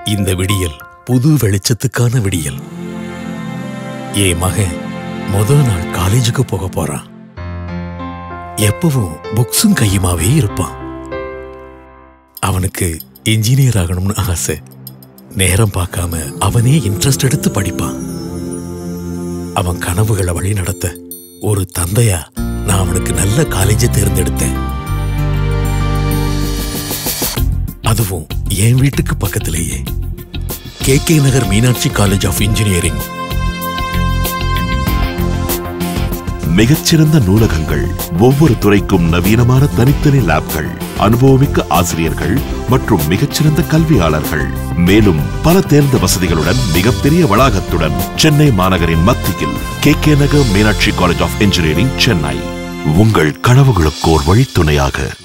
இந்த விடியல் புது வெளிச்சத்துக்கான விடியல் என் மகன் முத நாள் காலேஜுக்கு போக போறான் எப்பவும் புக்ஸும் கையுமாவே இருப்பான் அவனுக்கு இன்ஜினியர் ஆகணும்னு ஆசை நேரம் பார்க்காம அவனே இன்ட்ரெஸ்ட் எடுத்து படிப்பான் அவன் கனவுகளை வழி நடத்த ஒரு தந்தையா நான் அவனுக்கு நல்ல காலேஜை தேர்ந்தெடுத்தேன் அதுவும் என் வீட்டுக்கு பக்கத்திலேயே K K Nagar Meenakshi college of engineering மிகச்சிறந்த நூலகங்கள் ஒவ்வொரு துறைக்கும் நவீனமான தனித்தனி லேப்கள் அனுபவமிக்க ஆசிரியர்கள் மற்றும் மிகச்சிறந்த கல்வியாளர்கள் மேலும் பல தேர்ந்த வசதிகளுடன் மிகப்பெரிய வளாகத்துடன் சென்னை மாநகரின் மத்தியில் K K Nagar Meenakshi college of engineering Chennai உங்கள் கனவுகளுக்கு ஒரு வழித்துணையாக